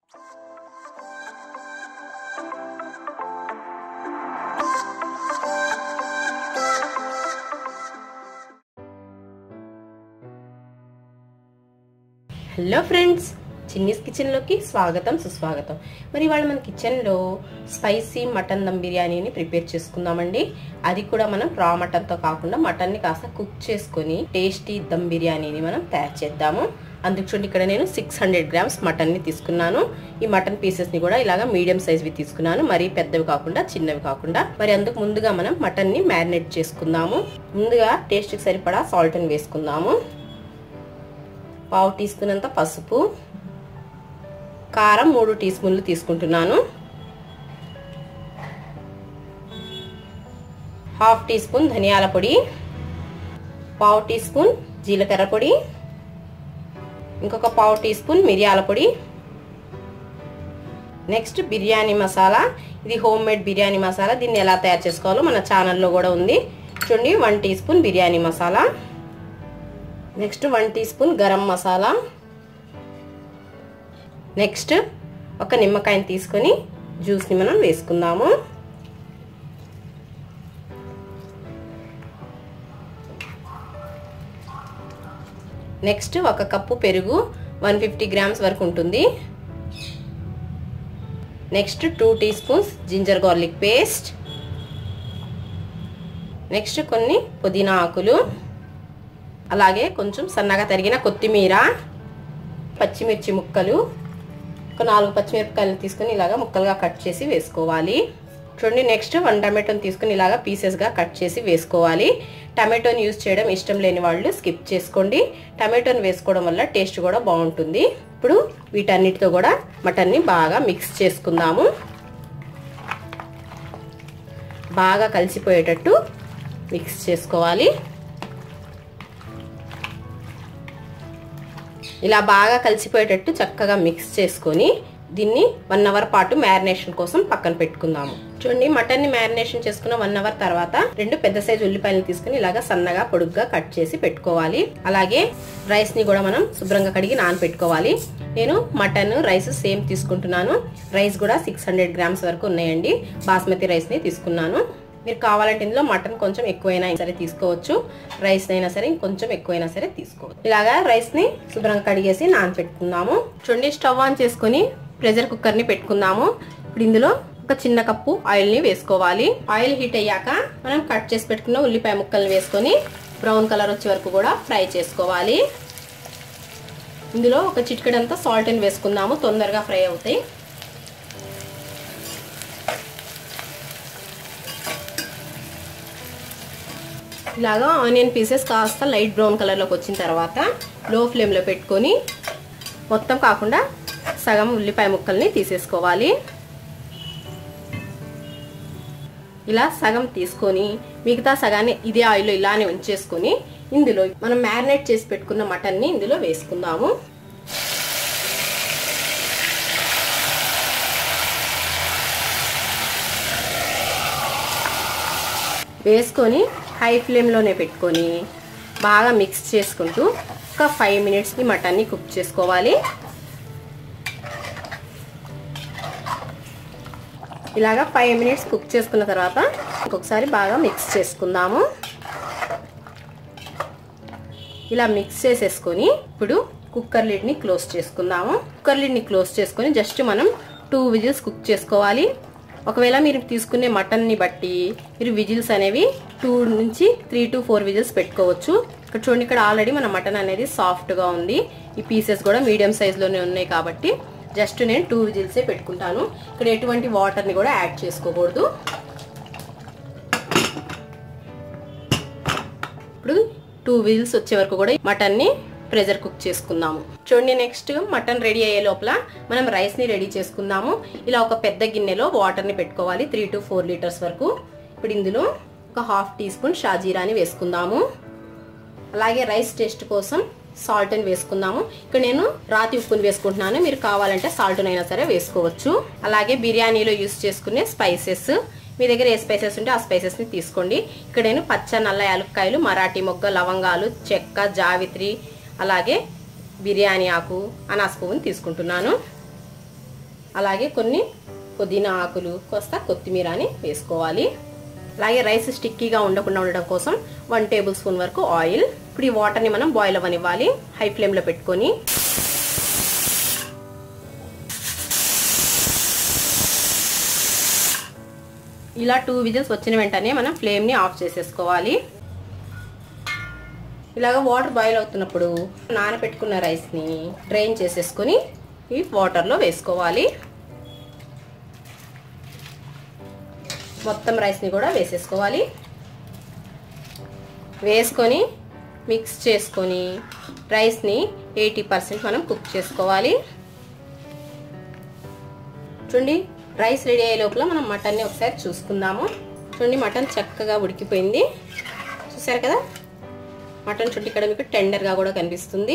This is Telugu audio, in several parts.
హలో ఫ్రెండ్స్ చిన్నీస్ కిచెన్లోకి స్వాగతం సుస్వాగతం మరి ఇవాళ మన కిచెన్లో స్పైసీ మటన్ దమ్ బిర్యానీని ప్రిపేర్ చేసుకుందామండి అది కూడా మనం రా మటన్తో కాకుండా మటన్ని కాస్త కుక్ చేసుకొని టేస్టీ దమ్ బిర్యానీని మనం తయారు చేద్దాము అందుకు చూడండి ఇక్కడ నేను సిక్స్ హండ్రెడ్ గ్రామ్స్ మటన్ని తీసుకున్నాను ఈ మటన్ పీసెస్ని కూడా ఇలాగా మీడియం సైజ్వి తీసుకున్నాను మరీ పెద్దవి కాకుండా చిన్నవి కాకుండా మరి అందుకు ముందుగా మనం మటన్ని మ్యారినేట్ చేసుకుందాము ముందుగా టేస్ట్కి సరిపడా సాల్ట్ని వేసుకుందాము పావు టీ స్పూన్ అంత పసుపు కారం మూడు టీ స్పూన్లు తీసుకుంటున్నాను హాఫ్ టీ స్పూన్ ధనియాల పొడి పావు టీ స్పూన్ జీలకర్ర పొడి ఇంకొక పావు టీ స్పూన్ మిరియాల పొడి నెక్స్ట్ బిర్యానీ మసాలా ఇది హోమ్ మేడ్ బిర్యానీ మసాలా దీన్ని ఎలా తయారు చేసుకోవాలో మన ఛానల్లో కూడా ఉంది చూడండి one teaspoon biryani masala next one teaspoon garam masala next ఒక నిమ్మకాయని తీసుకొని జ్యూస్ని మనం వేసుకుందాము నెక్స్ట్ ఒక కప్పు పెరుగు వన్ ఫిఫ్టీ గ్రామ్స్ వరకు ఉంటుంది next two teaspoons ginger garlic paste next కొన్ని పుదీనా ఆకులు అలాగే కొంచెం సన్నగా తరిగిన కొత్తిమీర పచ్చిమిర్చి ముక్కలు ఒక నాలుగు పచ్చిమిరపకాయలు తీసుకుని ఇలాగా ముక్కలుగా కట్ చేసి వేసుకోవాలి చూడండి నెక్స్ట్ వన్ టమాటోని తీసుకుని ఇలాగా పీసెస్గా కట్ చేసి వేసుకోవాలి టమాటోని యూజ్ చేయడం ఇష్టం లేని వాళ్ళు స్కిప్ చేసుకోండి టమాటోని వేసుకోవడం వల్ల టేస్ట్ కూడా బాగుంటుంది ఇప్పుడు వీటన్నిటితో కూడా మటన్ని బాగా మిక్స్ చేసుకుందాము బాగా కలిసిపోయేటట్టు మిక్స్ చేసుకోవాలి ఇలా బాగా కలిసిపోయేటట్టు చక్కగా మిక్స్ చేసుకొని దీన్ని వన్ అవర్ పాటు మ్యారినేషన్ కోసం పక్కన పెట్టుకుందాము చూడండి మటన్ ని మ్యారినేషన్ చేసుకున్న వన్ అవర్ తర్వాత రెండు పెద్ద సైజు ఉల్లిపాయలు తీసుకుని ఇలాగా సన్నగా పొడుగ్గా కట్ చేసి పెట్టుకోవాలి అలాగే రైస్ ని కూడా మనం శుభ్రంగా కడిగి నానపెట్టుకోవాలి నేను మటన్ రైస్ సేమ్ తీసుకుంటున్నాను రైస్ కూడా సిక్స్ హండ్రెడ్ గ్రామ్స్ వరకు ఉన్నాయండి బాస్మతి రైస్ ని తీసుకున్నాను మీరు కావాలంటే ఇందులో మటన్ కొంచెం ఎక్కువైనా సరే తీసుకోవచ్చు రైస్ అయినా సరే ఇంకొంచెం ఎక్కువైనా సరే తీసుకోవచ్చు ఇలాగా రైస్ ని శుభ్రంగా కడిగేసి నానపెట్టుకుందాము చూడండి స్టవ్ ఆన్ చేసుకుని ప్రెషర్ కుక్కర్ ని పెట్టుకుందాము ఇప్పుడు ఇందులో ఒక చిన్న కప్పు ఆయిల్ ని వేసుకోవాలి ఆయిల్ హీట్ అయ్యాక మనం కట్ చేసి పెట్టుకున్న ఉల్లిపాయ ముక్కల్ని వేసుకొని బ్రౌన్ కలర్ వచ్చే వరకు కూడా ఫ్రై చేసుకోవాలి ఇందులో ఒక చిటికెడంతా సాల్ట్ ని వేసుకుందాము తొందరగా ఫ్రై అవుతాయి ఇలాగా ఆనియన్ పీసెస్ కాస్త లైట్ బ్రౌన్ కలర్లోకి వచ్చిన తర్వాత లో ఫ్లేమ్లో పెట్టుకొని మొత్తం కాకుండా సగం ఉల్లిపాయ ముక్కల్ని తీసేసుకోవాలి ఇలా సగం తీసుకొని మిగతా సగాన్ని ఇదే ఆయిల్లో ఇలానే ఉంచేసుకొని ఇందులో మనం మ్యారినేట్ చేసి పెట్టుకున్న మటన్ని ఇందులో వేసుకుందాము వేసుకొని హై ఫ్లేమ్లోనే పెట్టుకొని బాగా మిక్స్ చేసుకుంటూ ఒక ఫైవ్ మినిట్స్కి మటన్ని కుక్ చేసుకోవాలి ఇలాగా ఫైవ్ మినిట్స్ కుక్ చేసుకున్న తర్వాత ఇంకొకసారి బాగా మిక్స్ చేసుకుందాము ఇలా మిక్స్ చేసేసుకొని ఇప్పుడు కుక్కర్ లిడ్ని క్లోజ్ చేసుకుందాము కుక్కర్ లిడ్ని క్లోజ్ చేసుకొని జస్ట్ మనం టూ విజిల్స్ కుక్ చేసుకోవాలి ఒకవేళ మీరు తీసుకునే మటన్ని బట్టి మీరు విజిల్స్ అనేవి టూ నుంచి త్రీ టు ఫోర్ విజిల్స్ పెట్టుకోవచ్చు ఇక్కడ చూడండి ఇక్కడ ఆల్రెడీ మన మటన్ అనేది సాఫ్ట్గా ఉంది ఈ పీసెస్ కూడా మీడియం సైజులోనే ఉన్నాయి కాబట్టి జస్ట్ నేను టూ విజిల్సే పెట్టుకుంటాను ఇక్కడ ఎటువంటి వాటర్ని కూడా యాడ్ చేసుకోకూడదు ఇప్పుడు టూ విజిల్స్ వచ్చే వరకు కూడా మటన్ని ప్రెజర్ కుక్ చేసుకుందాము చూడండి నెక్స్ట్ మటన్ రెడీ అయ్యే లోపల మనం రైస్ని రెడీ చేసుకుందాము ఇలా ఒక పెద్ద గిన్నెలో వాటర్ని పెట్టుకోవాలి త్రీ టు ఫోర్ లీటర్స్ వరకు ఇప్పుడు ఇందులో ఒక హాఫ్ టీ స్పూన్ షాజీరాని వేసుకుందాము అలాగే రైస్ టేస్ట్ కోసం సాల్ట్ అని వేసుకుందాము ఇక్కడ నేను రాతి ఉప్పుని వేసుకుంటున్నాను మీరు కావాలంటే సాల్ట్ అయినా సరే వేసుకోవచ్చు అలాగే బిర్యానీలో యూస్ చేసుకునే స్పైసెస్ మీ దగ్గర ఏ స్పైసెస్ ఉంటే ఆ స్పైసెస్ని తీసుకోండి ఇక్కడ నేను పచ్చ నల్ల యాలక్కాయలు మరాఠీ మొగ్గ లవంగాలు చెక్క జావిత్రి అలాగే బిర్యానీ ఆకు అనాస్ పువ్వుని తీసుకుంటున్నాను అలాగే కొన్ని పుదీనా ఆకులు కొస్త కొత్తిమీరని వేసుకోవాలి అలాగే రైస్ స్టిక్కీగా ఉండకుండా ఉండడం కోసం వన్ టేబుల్ స్పూన్ వరకు ఆయిల్ ఇప్పుడు ఈ వాటర్ని మనం బాయిల్ అవ్వనివ్వాలి హై ఫ్లేమ్లో పెట్టుకొని ఇలా టూ విజిల్స్ వచ్చిన వెంటనే మనం ఫ్లేమ్ని ఆఫ్ చేసేసుకోవాలి ఇలాగ వాటర్ బాయిల్ అవుతున్నప్పుడు నానబెట్టుకున్న రైస్ని డ్రైన్ చేసేసుకొని ఈ వాటర్లో వేసుకోవాలి మొత్తం రైస్ని కూడా వేసేసుకోవాలి వేసుకొని మిక్స్ చేసుకొని రైస్ని ఎయిటీ పర్సెంట్ మనం కుక్ చేసుకోవాలి చూడండి రైస్ రెడీ అయ్యే లోపల మనం మటన్ని ఒకసారి చూసుకుందాము చూడండి మటన్ చక్కగా ఉడికిపోయింది చూసారు కదా మటన్ చుట్టూ ఇక్కడ మీకు టెండర్గా కూడా కనిపిస్తుంది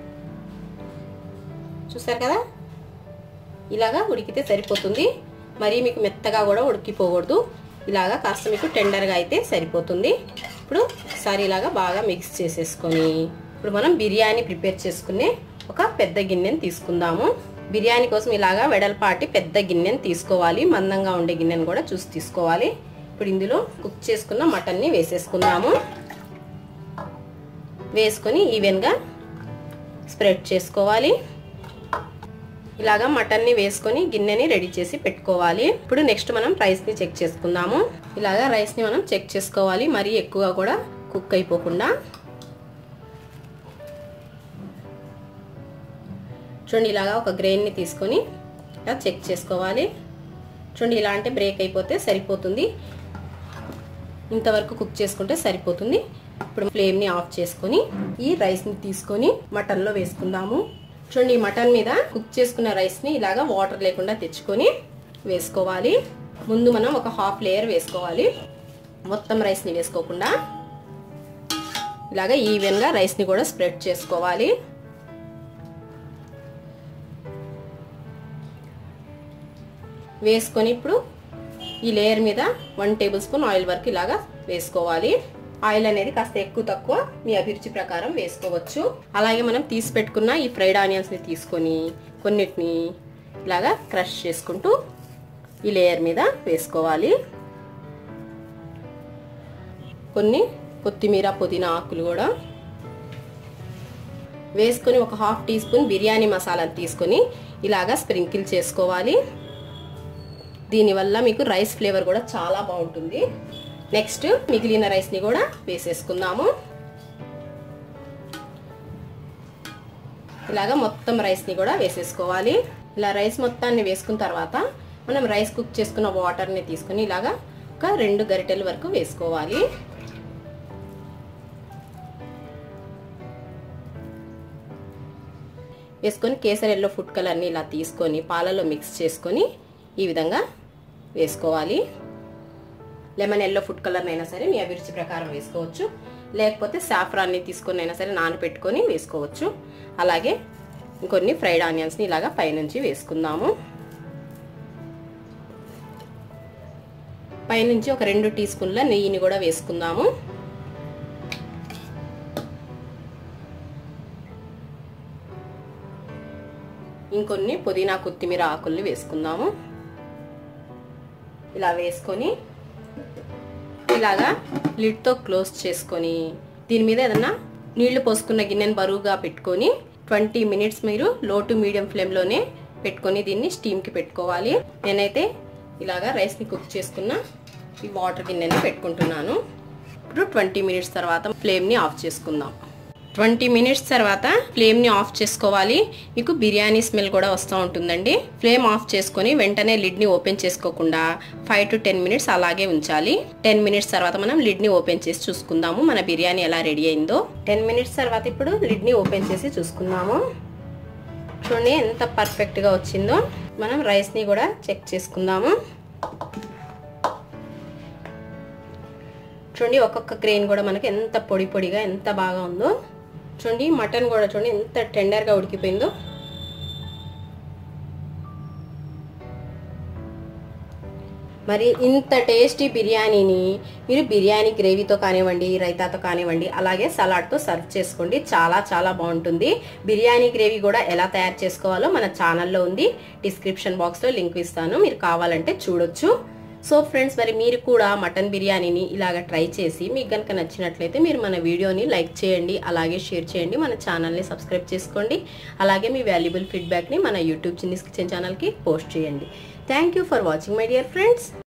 చూసారు కదా ఇలాగా ఉడికితే సరిపోతుంది మరీ మీకు మెత్తగా కూడా ఉడికిపోకూడదు ఇలాగా కాస్త మీకు టెండర్గా అయితే సరిపోతుంది ఇప్పుడు ఒకసారి ఇలాగా బాగా మిక్స్ చేసేసుకొని ఇప్పుడు మనం బిర్యానీ ప్రిపేర్ చేసుకునే ఒక పెద్ద గిన్నెని తీసుకుందాము బిర్యానీ కోసం ఇలాగా వెడల్పాటి పెద్ద గిన్నెని తీసుకోవాలి మందంగా ఉండే గిన్నెని కూడా చూసి తీసుకోవాలి ఇప్పుడు ఇందులో కుక్ చేసుకున్న మటన్ని వేసేసుకుందాము వేసుకొని ఈవెన్గా స్ప్రెడ్ చేసుకోవాలి ఇలాగా మటన్ని వేసుకొని గిన్నెని రెడీ చేసి పెట్టుకోవాలి ఇప్పుడు నెక్స్ట్ మనం రైస్ని చెక్ చేసుకుందాము ఇలాగా రైస్ని మనం చెక్ చేసుకోవాలి మరీ ఎక్కువగా కూడా కుక్ అయిపోకుండా చూడండి ఇలాగా ఒక గ్రెయిన్ని తీసుకొని ఇలా చెక్ చేసుకోవాలి చూడండి ఇలా అంటే బ్రేక్ అయిపోతే సరిపోతుంది ఇంతవరకు కుక్ చేసుకుంటే సరిపోతుంది ఇప్పుడు ఫ్లేమ్ని ఆఫ్ చేసుకొని ఈ రైస్ని తీసుకొని మటన్లో వేసుకుందాము చూడండి ఈ మటన్ మీద కుక్ చేసుకున్న రైస్ని ఇలాగా వాటర్ లేకుండా తెచ్చుకొని వేసుకోవాలి ముందు మనం ఒక హాఫ్ లేయర్ వేసుకోవాలి మొత్తం రైస్ని వేసుకోకుండా ఇలాగా ఈవెన్గా రైస్ని కూడా స్ప్రెడ్ చేసుకోవాలి వేసుకొని ఇప్పుడు ఈ లేయర్ మీద వన్ టేబుల్ స్పూన్ ఆయిల్ వరకు ఇలాగా వేసుకోవాలి ఆయిల్ అనేది కాస్త ఎక్కువ తక్కువ మీ అభిరుచి ప్రకారం వేసుకోవచ్చు అలాగే మనం తీసి పెట్టుకున్న ఈ ఫ్రైడ్ ఆనియన్స్ని తీసుకొని కొన్నిటిని ఇలాగా క్రష్ చేసుకుంటూ ఈ లేయర్ మీద వేసుకోవాలి కొన్ని కొత్తిమీర పుదీనా ఆకులు కూడా వేసుకొని ఒక హాఫ్ టీ స్పూన్ బిర్యానీ మసాలాను తీసుకొని ఇలాగా స్ప్రింకిల్ చేసుకోవాలి దీనివల్ల మీకు రైస్ ఫ్లేవర్ కూడా చాలా బాగుంటుంది నెక్స్ట్ మిగిలిన రైస్ని కూడా వేసేసుకుందాము ఇలాగా మొత్తం రైస్ని కూడా వేసేసుకోవాలి ఇలా రైస్ మొత్తాన్ని వేసుకున్న తర్వాత మనం రైస్ కుక్ చేసుకున్న వాటర్ని తీసుకుని ఇలాగా ఒక రెండు గరిటెల వరకు వేసుకోవాలి వేసుకొని కేసర్ ఎల్లో ఫుడ్ కలర్ని ఇలా తీసుకొని పాలలో మిక్స్ చేసుకొని ఈ విధంగా వేసుకోవాలి లెమన్ ఎల్లో ఫుడ్ కలర్ అయినా సరే మీ అభిరుచి ప్రకారం వేసుకోవచ్చు లేకపోతే సాఫ్రాన్ని తీసుకొని అయినా సరే నానబెట్టుకొని వేసుకోవచ్చు అలాగే ఇంకొన్ని ఫ్రైడ్ ఆనియన్స్ని ఇలాగా పైనుంచి వేసుకుందాము పైనుంచి ఒక రెండు టీ స్పూన్ల నెయ్యిని కూడా వేసుకుందాము ఇంకొన్ని పుదీనా కొత్తిమీర ఆకుల్ని వేసుకుందాము ఇలా వేసుకొని ఇలాగా లిడ్తో క్లోజ్ చేసుకొని దీని మీద ఏదన్నా నీళ్లు పోసుకున్న గిన్నెని బరువుగా పెట్టుకొని ట్వంటీ మినిట్స్ మీరు లో టు మీడియం ఫ్లేమ్లోనే పెట్టుకొని దీన్ని స్టీమ్కి పెట్టుకోవాలి నేనైతే ఇలాగా రైస్ని కుక్ చేసుకున్న ఈ వాటర్ గిన్నెని పెట్టుకుంటున్నాను ఇప్పుడు ట్వంటీ మినిట్స్ తర్వాత ఫ్లేమ్ని ఆఫ్ చేసుకుందాం ట్వంటీ మినిట్స్ తర్వాత ఫ్లేమ్ని ఆఫ్ చేసుకోవాలి మీకు బిర్యానీ స్మెల్ కూడా వస్తూ ఉంటుందండి ఫ్లేమ్ ఆఫ్ చేసుకొని వెంటనే లిడ్ని ఓపెన్ చేసుకోకుండా ఫైవ్ టు టెన్ మినిట్స్ అలాగే ఉంచాలి టెన్ మినిట్స్ తర్వాత మనం లిడ్ని ఓపెన్ చేసి చూసుకుందాము మన బిర్యానీ ఎలా రెడీ అయిందో టెన్ మినిట్స్ తర్వాత ఇప్పుడు లిడ్ని ఓపెన్ చేసి చూసుకుందాము చూడండి ఎంత పర్ఫెక్ట్గా వచ్చిందో మనం రైస్ని కూడా చెక్ చేసుకుందాము చూడండి ఒక్కొక్క గ్రెయిన్ కూడా మనకి ఎంత పొడి పొడిగా ఎంత బాగా ఉందో చూడండి మటన్ కూడా చూడండి ఎంత టెండర్గా ఉడికిపోయిందో మరి ఇంత టేస్టీ బిర్యానీని మీరు బిర్యానీ గ్రేవీతో కానివ్వండి రైతాతో కానివ్వండి అలాగే సలాడ్తో సర్వ్ చేసుకోండి చాలా చాలా బాగుంటుంది బిర్యానీ గ్రేవీ కూడా ఎలా తయారు చేసుకోవాలో మన ఛానల్లో ఉంది డిస్క్రిప్షన్ బాక్స్లో లింక్ ఇస్తాను మీరు కావాలంటే చూడొచ్చు సో ఫ్రెండ్స్ మరి మీరు కూడా మటన్ బిర్యానీని ఇలాగ ట్రై చేసి మీకు కనుక నచ్చినట్లయితే మీరు మన వీడియోని లైక్ చేయండి అలాగే షేర్ చేయండి మన ఛానల్ని సబ్స్క్రైబ్ చేసుకోండి అలాగే మీ వాల్యుబుల్ ఫీడ్బ్యాక్ని మన యూట్యూబ్ చిన్నీస్ కిచెన్ ఛానల్కి పోస్ట్ చేయండి thank you for watching my dear friends